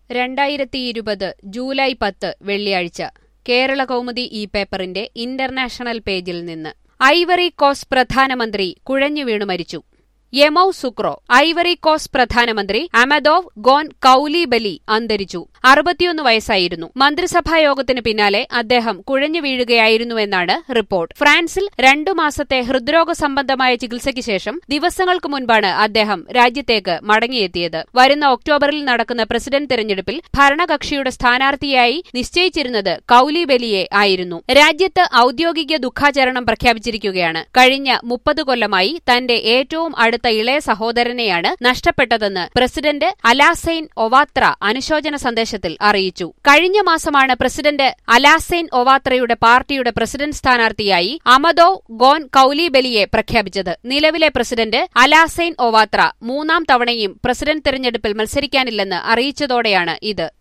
രണ്ടായിരത്തി ഇരുപത് ജൂലൈ പത്ത് വെള്ളിയാഴ്ച കേരള കൗമുദി ഈ പേപ്പറിന്റെ ഇന്റർനാഷണൽ പേജിൽ നിന്ന് ഐവറി കോസ്റ്റ് പ്രധാനമന്ത്രി കുഴഞ്ഞു വീണു മരിച്ചു യമൌ സുക്രോ ഐവറി കോസ്റ്റ് പ്രധാനമന്ത്രി അമദോവ് ഗോൻ കൌലിബലി അന്തരിച്ചു അറുപത്തിയൊന്ന് വയസ്സായിരുന്നു മന്ത്രിസഭാ യോഗത്തിന് പിന്നാലെ അദ്ദേഹം കുഴഞ്ഞു വീഴുകയായിരുന്നുവെന്നാണ് റിപ്പോർട്ട് ഫ്രാൻസിൽ രണ്ടു മാസത്തെ ഹൃദ്രോഗ സംബന്ധമായ ചികിത്സയ്ക്ക് ശേഷം ദിവസങ്ങൾക്ക് മുൻപാണ് അദ്ദേഹം രാജ്യത്തേക്ക് മടങ്ങിയെത്തിയത് വരുന്ന ഒക്ടോബറിൽ നടക്കുന്ന പ്രസിഡന്റ് തെരഞ്ഞെടുപ്പിൽ ഭരണകക്ഷിയുടെ സ്ഥാനാർത്ഥിയായി നിശ്ചയിച്ചിരുന്നത് കൌലിബലിയെ ആയിരുന്നു രാജ്യത്ത് ഔദ്യോഗിക ദുഃഖാചരണം പ്രഖ്യാപിച്ചിരിക്കുകയാണ് കഴിഞ്ഞ മുപ്പത് കൊല്ലമായി തന്റെ ഏറ്റവും അടുത്ത ഇളയ സഹോദരനെയാണ് നഷ്ടപ്പെട്ടതെന്ന് പ്രസിഡന്റ് അലാസൈൻ ഒവാത്ര അനുശോചന സന്ദേശത്തിൽ അറിയിച്ചു കഴിഞ്ഞ മാസമാണ് പ്രസിഡന്റ് അലാസൈൻ ഒവാത്രയുടെ പാർട്ടിയുടെ പ്രസിഡന്റ് സ്ഥാനാർത്ഥിയായി അമദോ ഗോൻ കൌലിബലിയെ പ്രഖ്യാപിച്ചത് നിലവിലെ പ്രസിഡന്റ് അലാസൈൻ ഒവാത്ര മൂന്നാം തവണയും പ്രസിഡന്റ് തെരഞ്ഞെടുപ്പിൽ മത്സരിക്കാനില്ലെന്ന് അറിയിച്ചതോടെയാണ് ഇത്